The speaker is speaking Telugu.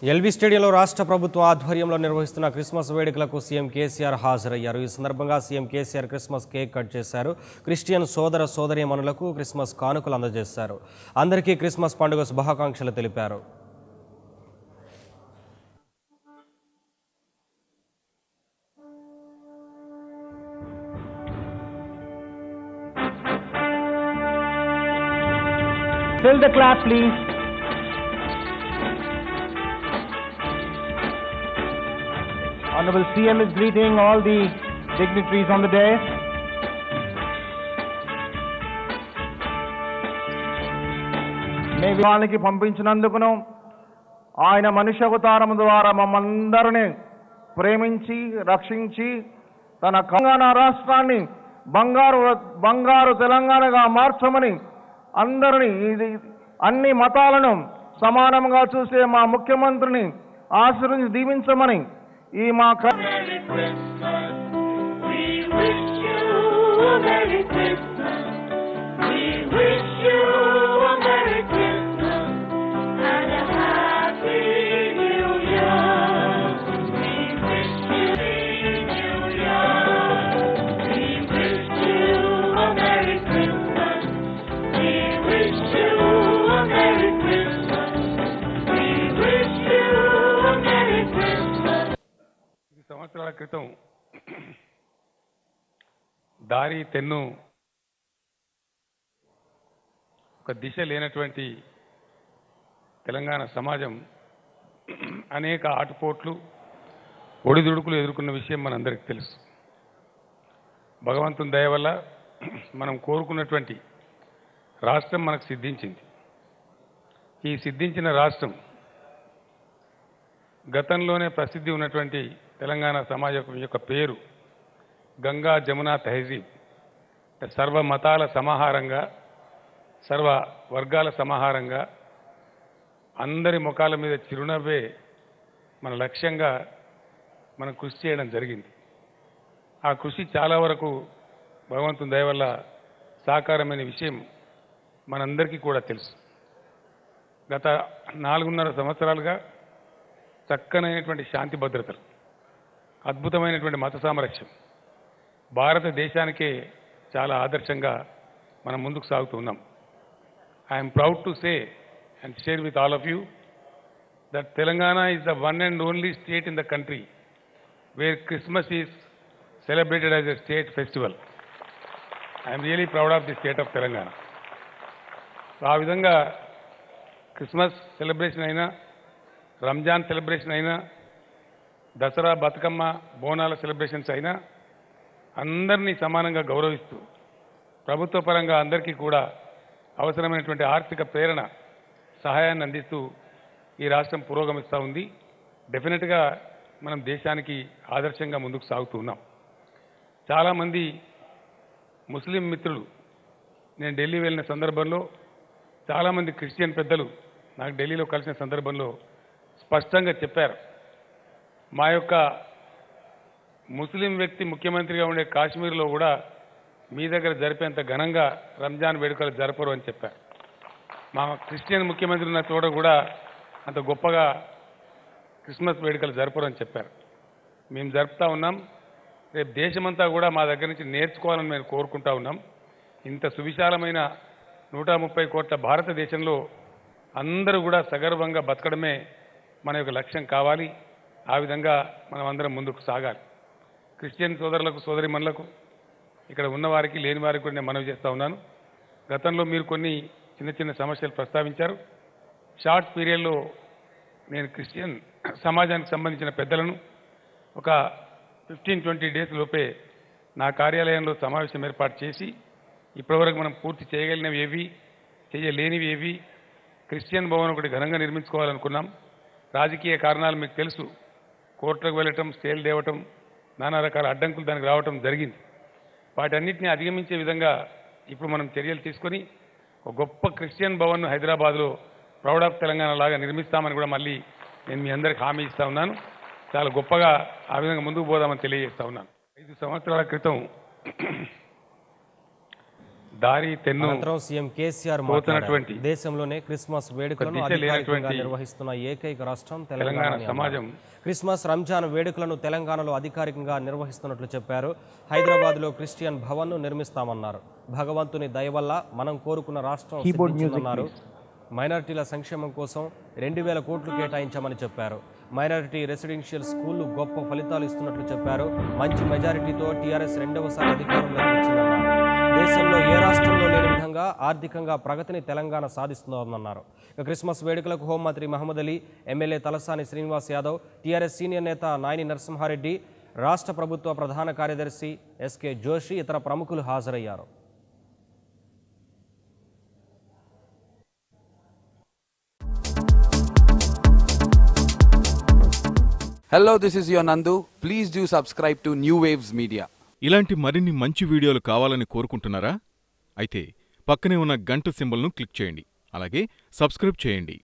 ఎల్బీ స్టేడియంలో రాష్ట్ర ప్రభుత్వం ఆధ్వర్యంలో నిర్వహిస్తున్న క్రిస్మస్ వేడుకలకు సీఎం కేసీఆర్ హాజరయ్యారు ఈ సందర్భంగా CM KCR Christmas cake cut చేశారు క్రిస్టియన్ సోదర సోదరీమణులకు క్రిస్మస్ కానుకలు అందజేశారు అందరికీ క్రిస్మస్ పండుగ శుభాకాంక్షలు తెలిపారు Fill the class, please. Honorable CM is greeting all the dignitaries on the dais. మే వాళ్ళకి పంపించినందుకును ఆయన మనుష్య అవతారం ద్వారా మమ్మందరినీ ప్రేమించి రక్షించి తన తెలంగాణ రాష్ట్రాన్ని బంగారు బంగారు తెలంగాణగా మార్చమని అందరినీ ఇది అన్ని మతాలను సమానంగా చూసే మా ముఖ్యమంత్రిని ఆశీర్వదించి దీవించమని ఈ మా క- Merry Christmas. We wish you a Merry Christmas. We wish you a Merry Christmas and a Happy New Year. We wish you a New Year. We wish you a Merry Christmas. We wish you a Merry Christmas. We wish you a Merry Christmas. ఐదు సంవత్సరాల క్రితం దారి తెన్ను ఒక దిశ లేనటువంటి తెలంగాణ సమాజం అనేక ఆటుపోట్లు ఒడిదుడుకులు ఎదుర్కొన్న విషయం మనందరికీ తెలుసు భగవంతుని దయ వల్ల మనం కోరుకున్నటువంటి రాష్ట్రం మనకు సిద్ధించింది ఈ సిద్ధించిన రాష్ట్రం గతంలోనే ప్రసిద్ధి ఉన్నటువంటి తెలంగాణ సమాజం యొక్క పేరు గంగా జమున తహజీబ్ అంటే సర్వ మతాల సమాహారంగా సర్వ వర్గాల సమాహారంగా అందరి ముఖాల మీద చిరునవ్వే మన లక్ష్యంగా మనం కృషి చేయడం జరిగింది ఆ కృషి చాలా వరకు భగవంతుని దయ వల్ల సాకారమైన విషయం మనందరికీ కూడా తెలుసు గత నాలుగున్నర సంవత్సరాలుగా చక్కనైనటువంటి శాంతి భద్రతలు అద్భుతమైనటువంటి మత సామరస్యం భారతదేశానికే చాలా ఆదర్శంగా మనం ముందుకు సాగుతూ ఉన్నాం I'm proud to say and share with all of you that Telangana is the one and only state in the country where Christmas is celebrated as a state festival I'm really proud of the state of Telangana ఆ విధంగా క్రిస్మస్ సెలబ్రేషన్ అయినా రంజాన్ సెలబ్రేషన్ అయినా దసరా బతుకమ్మ బోనాల సెలబ్రేషన్స్ అయినా అందరినీ సమానంగా గౌరవిస్తూ ప్రభుత్వ పరంగా అందరికీ కూడా అవసరమైనటువంటి ఆర్థిక ప్రేరణ సహాయాన్ని అందిస్తూ ఈ రాష్ట్రం పురోగమిస్తూ ఉంది డెఫినెట్గా మనం దేశానికి ఆదర్శంగా ముందుకు సాగుతూ ఉన్నాం చాలామంది ముస్లిం మిత్రులు నేను ఢిల్లీ వెళ్ళిన సందర్భంలో చాలామంది క్రిస్టియన్ పెద్దలు నాకు ఢిల్లీలో కలిసిన సందర్భంలో స్పష్టంగా చెప్పారు మా యొక్క ముస్లిం వ్యక్తి ముఖ్యమంత్రిగా ఉండే కాశ్మీర్లో కూడా మీ దగ్గర జరిపేంత ఘనంగా రంజాన్ వేడుకలు జరపరు అని చెప్పారు మా క్రిస్టియన్ ముఖ్యమంత్రి ఉన్న చోట కూడా అంత గొప్పగా క్రిస్మస్ వేడుకలు జరపరు అని చెప్పారు మేము జరుపుతా ఉన్నాం రేపు దేశమంతా కూడా మా దగ్గర నుంచి నేర్చుకోవాలని మేము కోరుకుంటా ఉన్నాం ఇంత సువిశాలమైన నూట ముప్పై కోట్ల భారతదేశంలో అందరూ కూడా సగర్వంగా బతకడమే మన యొక్క లక్ష్యం కావాలి ఆ విధంగా మనం అందరం ముందుకు సాగాలి క్రిస్టియన్ సోదరులకు సోదరిమణులకు ఇక్కడ ఉన్న వారికి లేని వారికి కూడా నేను మనవి చేస్తా ఉన్నాను గతంలో మీరు కొన్ని చిన్న చిన్న సమస్యలు ప్రస్తావించారు షార్ట్ పీరియడ్లో నేను క్రిస్టియన్ సమాజానికి సంబంధించిన పెద్దలను ఒక ఫిఫ్టీన్ ట్వంటీ డేస్ లోపే నా కార్యాలయంలో సమావేశం ఏర్పాటు చేసి ఇప్పటివరకు మనం పూర్తి చేయగలిగినవి ఏవి చేయలేనివి ఏవి క్రిస్టియన్ భవన్ ఒకటి ఘనంగా నిర్మించుకోవాలనుకున్నాం రాజకీయ కారణాలు మీకు తెలుసు కోర్టులకు వెళ్ళటం స్టేలు తేవటం నానా రకాల అడ్డంకులు దానికి రావటం జరిగింది వాటన్నిటిని అధిగమించే విధంగా ఇప్పుడు మనం చర్యలు తీసుకొని ఒక గొప్ప క్రిస్టియన్ భవన్ను హైదరాబాద్లో ప్రౌడ్ ఆఫ్ తెలంగాణ లాగా నిర్మిస్తామని కూడా మళ్ళీ నేను మీ అందరికి హామీ ఇస్తా ఉన్నాను చాలా గొప్పగా ఆ విధంగా ముందుకు పోదామని తెలియజేస్తా ఉన్నాను ఐదు సంవత్సరాల క్రితం దారి తెన్ను అనంతరం సీఎం కేసీఆర్ పోతున్నటువంటి మాట్లాడారు దేశంలోనే క్రిస్మస్ వేడుకలను దిశ అధికారికంగా లేనటువంటి నిర్వహిస్తున్న ఏకైక రాష్ట్రం తెలంగాణ తెలంగాణ అని అన్నారు. సమాజం క్రిస్మస్ రంజాన్ వేడుకలను తెలంగాణలో అధికారికంగా నిర్వహిస్తున్నట్లు చెప్పారు హైదరాబాద్లో క్రిస్టియన్ భవన్ను నిర్మిస్తామన్నారు భగవంతుని దయ వల్ల మనం కోరుకున్న రాష్ట్రం సిద్ధించిందన్నారు మైనారిటీల సంక్షేమం కోసం రెండు వేల కోట్లు కేటాయించామని చెప్పారు మైనారిటీ రెసిడెన్షియల్ స్కూళ్లు గొప్ప ఫలితాలు ఇస్తున్నట్లు చెప్పారు మంచి మెజారిటీతో టీఆర్ఎస్ రెండవసారి అధికారంలోకి వచ్చిందన్నారు దేశంలో ఏ రాష్ట్రంలో లేని విధంగా ఆర్థికంగా ప్రగతిని తెలంగాణ సాధిస్తుందన్నారు ఇక క్రిస్మస్ వేడుకలకు హోంమంత్రి Mohammed Ali MLA Talasani Srinivas Yadav TRS senior నేత నాయని నరసింహారెడ్డి రాష్ట్ర ప్రభుత్వ ప్రధాన కార్యదర్శి ఎస్కే జోషి ఇతర ప్రముఖులు హాజరయ్యారు Hello, this is your Nandu. Please do subscribe to New Waves Media. ఇలాంటి మరిన్ని మంచి వీడియోలు కావాలని కోరుకుంటున్నారా అయితే పక్కనే ఉన్న గంట సింబల్ను క్లిక్ చేయండి అలాగే సబ్స్క్రైబ్ చేయండి